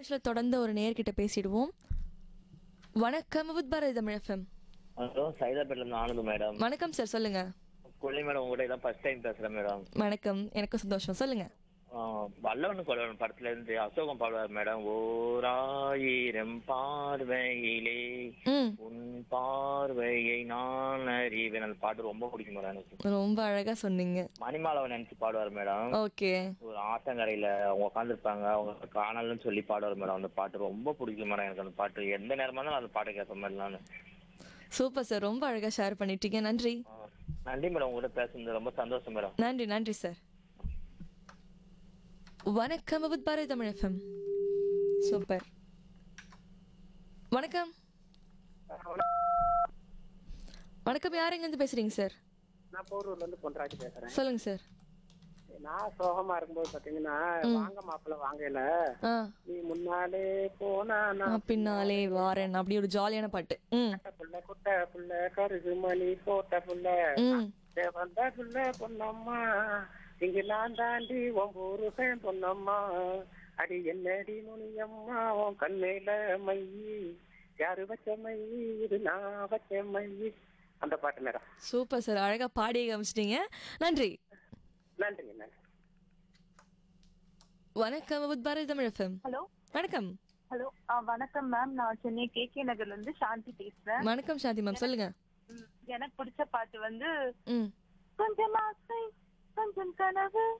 நிகழ்ச்சியில் தொடர்ந்து ஒரு நேர்கிட்ட பேசிடுவோம் வணக்கம் வித் பாரதி தமிழ் எஃப்எம் ஹலோ சைதாப்பேட்டில இருந்து ஆனந்த் மேடம் வணக்கம் சார் சொல்லுங்க கொள்ளை மேடம் உங்ககிட்ட இதான் ஃபர்ஸ்ட் டைம் பேசுறேன் மேடம் வணக்கம் எனக்கும் சந்தோஷம் சொல்லுங்க வல்லவனு கொல்லவன் படத்துல இருந்து அசோகம் பாடுவார் மேடம் ஓராயிரம் பார்வையிலே ம் உன் பார்வையை நான் அறிவேன் அந்த பாட்டு ரொம்ப பிடிக்கும் மேடம் எனக்கு ரொம்ப அழகா சொன்னீங்க மணிமாலவன் நினைச்சு பாடுவார் மேடம் ஓகே ஒரு ஆத்தங்கரையில அவங்க உட்காந்துருப்பாங்க அவங்க காணலன்னு சொல்லி பாடுவார் மேடம் அந்த பாட்டு ரொம்ப பிடிக்கும் மேடம் எனக்கு அந்த பாட்டு எந்த நேரமா இருந்தாலும் அந்த பாட்டை கேட்ப மாதிரி நான் சூப்பர் சார் ரொம்ப அழகா ஷேர் பண்ணிட்டீங்க நன்றி நன்றி மேடம் உங்ககிட்ட பேசுனது ரொம்ப சந்தோஷம் மேடம் நன்றி நன்றி சார் வணக்கம் வித் பாரதி தமிழ் எஃப்எம் சூப்பர் வணக்கம் வணக்கம் யார் எங்கேருந்து பேசுறீங்க சார் நான் போரூர்ல இருந்து பொன்ராஜ் பேசுறேன் சொல்லுங்க சார் நான் சோகமா இருக்கும்போது பாத்தீங்கன்னா வாங்க மாப்பிள்ள வாங்கல ஆ நீ முன்னாலே போனா நான் நான் பின்னாலே வாரேன் அப்படி ஒரு ஜாலியான பாட்டு ம் குட்ட புள்ள குட்ட புள்ள கருகு மணி போட்ட புள்ள ம் வந்த புள்ள பொன்னம்மா இங்கெல்லாம் தாண்டி உன் ஊருகன் பொன்னம்மா அடி என்னடி முனியம்மா உன் கண்ணில மையி யாரு வச்ச மையி இது நான் வச்ச மையி அந்த பாட்டு மேடம் சூப்பர் சார் அழகா பாடி காமிச்சிட்டீங்க நன்றி நன்றிங்க நன்றி வணக்கம் வித் பாரதி தமிழ் எஃப்எம் ஹலோ வணக்கம் ஹலோ ஆ வணக்கம் மேம் நான் சென்னை கே கே நகர்ல இருந்து சாந்தி பேசுறேன் வணக்கம் சாந்தி மேம் சொல்லுங்க ம், எனக்கு பிடிச்ச பாட்டு வந்து ம் கொஞ்சம் ஆசை கொஞ்சம் கனவு